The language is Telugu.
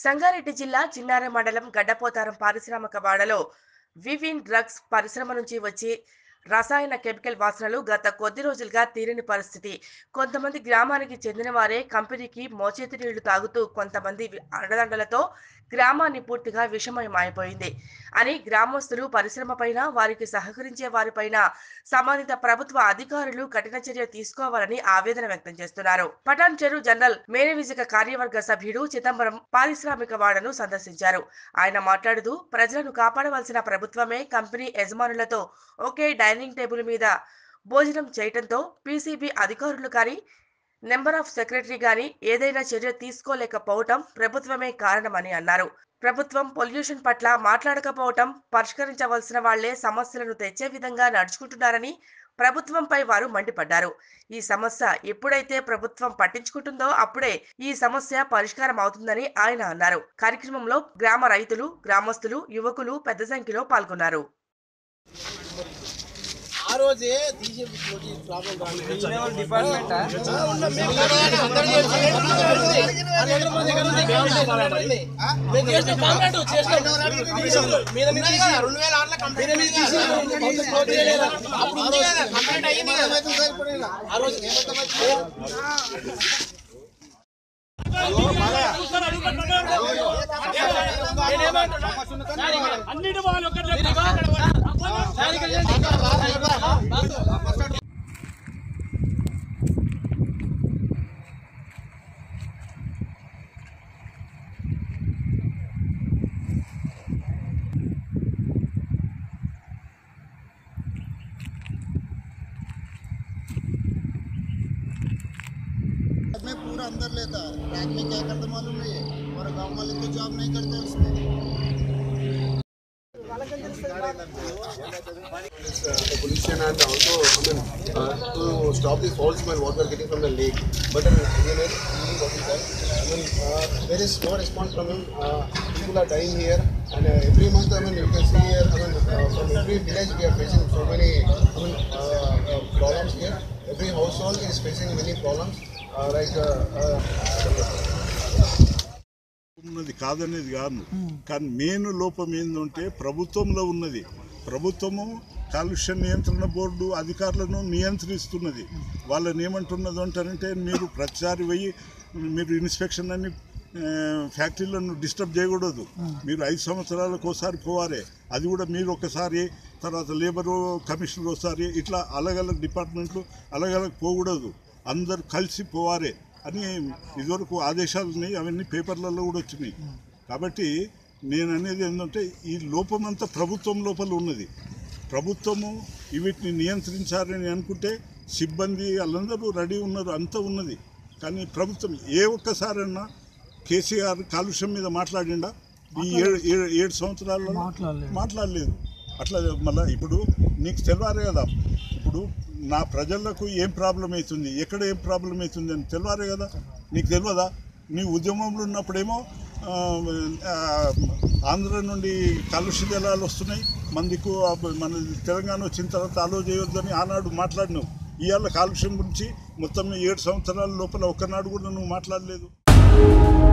సంగారెడ్డి జిల్లా చిన్నార మండలం గడ్డపోతారం పారిశ్రామిక వాడలో వివిన్ డ్రగ్స్ పరిశ్రమ నుంచి వచ్చి రసాయన కెమికల్ వాసనలు గత కొద్ది రోజులుగా తీరని పరిస్థితి కొంతమంది గ్రామానికి చెందిన వారే కంపెనీకి మోచేతి నీళ్లు తాగుతూ కొంతమంది వి- అండదండలతో గ్రామాన్ని పూర్తిగా విషమయమైపోయింది అని గ్రామస్తులు పరిశ్రమ పైన వారికి సహకరించే వారిపైన సంబంధిత ప్రభుత్వ అధికారులు కఠిన చర్య తీసుకోవాలని ఆవేదన వ్యక్తం చేస్తున్నారు పటాన్ చెరు జనరల్ మేనవిజక కార్యవర్గ సభ్యుడు చిదంబరం పారిశ్రామిక వాడను సందర్శించారు ఆయన మాట్లాడుతూ ప్రజలను కాపాడవలసిన ప్రభుత్వమే కంపెనీ యజమానులతో ఒకే డైనింగ్ టేబుల్ మీద భోజనం చేయటంతో పీసీబీ అధికారులు కానీ నెంబర్ ఆఫ్ సెక్రటరీ గాని ఏదైనా చర్య తీసుకోలేకపోవటం ప్రభుత్వమే కారణమని అన్నారు ప్రభుత్వం పొల్యూషన్ పట్ల మాట్లాడకపోవటం పరిష్కరించవలసిన వాళ్లే సమస్యలను తెచ్చే విధంగా నడుచుకుంటున్నారని ప్రభుత్వంపై వారు మండిపడ్డారు ఈ సమస్య ఎప్పుడైతే ప్రభుత్వం పట్టించుకుంటుందో అప్పుడే ఈ సమస్య పరిష్కారం అవుతుందని ఆయన అన్నారు కార్యక్రమంలో గ్రామ రైతులు గ్రామస్తులు యువకులు పెద్ద సంఖ్యలో పాల్గొన్నారు ఆ రోజే తీసే ప్రాబ్లం ఆ రోజు అన్నిటి వాళ్ళు ఒకటి में पूरा अंदर लेता है रात में क्या करते मालूम नहीं है और गांव वाले तो जॉब नहीं करते उसमें the pollution and also I mean, uh, to stop the foul smell what we are getting from the lake. But uh, again, uh, what is that? I mean, uh, there is no response from him. Uh, people are dying here, and uh, every month I mean you can see here. I mean, uh, from every village we are facing so many I mean uh, uh, problems here. Every household is facing many problems. Uh, like uh, uh, ఉన్నది కాదనేది కాదు కానీ మెయిన్ లోపం ఏంటంటే ప్రభుత్వంలో ఉన్నది ప్రభుత్వము కాలుష్య నియంత్రణ బోర్డు అధికారులను నియంత్రిస్తున్నది వాళ్ళని ఏమంటున్నది అంటారంటే మీరు ప్రతిసారి పోయి మీరు ఇన్స్పెక్షన్ అని ఆ, ఫ్యాక్టరీలను డిస్టర్బ్ చేయకూడదు మీరు ఐదు సంవత్సరాలకు ఒకసారి పోవారే అది కూడా మీరు ఒకసారి తర్వాత లేబరు కమిషనర్ ఒకసారి ఇట్లా అలగలగ్ డిపార్ట్మెంట్లు అలగలగ్ పోకూడదు అందరు కలిసి పోవారే అని ఇదివరకు ఆదేశాలు ఉన్నాయి అవన్నీ పేపర్లలో కూడా వచ్చినాయి కాబట్టి నేను అనేది ఏంటంటే ఈ లోపమంతా ప్రభుత్వం లోపల ఉన్నది ప్రభుత్వము వీటిని నియంత్రించాలని అనుకుంటే సిబ్బంది వాళ్ళందరూ రెడీ ఉన్నారు అంతా ఉన్నది కానీ ప్రభుత్వం ఏ ఒక్కసారన్నా కేసీఆర్ కాలుష్యం మీద మాట్లాడిండా ఈ ఏడు ఏడు ఏడు సంవత్సరాలలో మాట్లాడలేదు అట్లా మళ్ళీ ఇప్పుడు నీకు తెలియాలి కదా ఇప్పుడు నా ప్రజలకు ఏం ప్రాబ్లం అవుతుంది ఎక్కడ ఏం ప్రాబ్లం అవుతుంది అని తెలియాలి కదా నీకు తెలియదా నీ ఉద్యమంలో ఉన్నప్పుడేమో ఆ, ఆ, ఆంధ్ర నుండి కాలుష్య జలాలు వస్తున్నాయి మందికు ఆ, మన తెలంగాణ వచ్చిన తర్వాత ఆలో చేయొద్దని ఆనాడు మాట్లాడినావు ఇవాళ కాలుష్యం గురించి మొత్తం ఏడు సంవత్సరాల లోపల ఒక్కనాడు కూడా నువ్వు మాట్లాడలేదు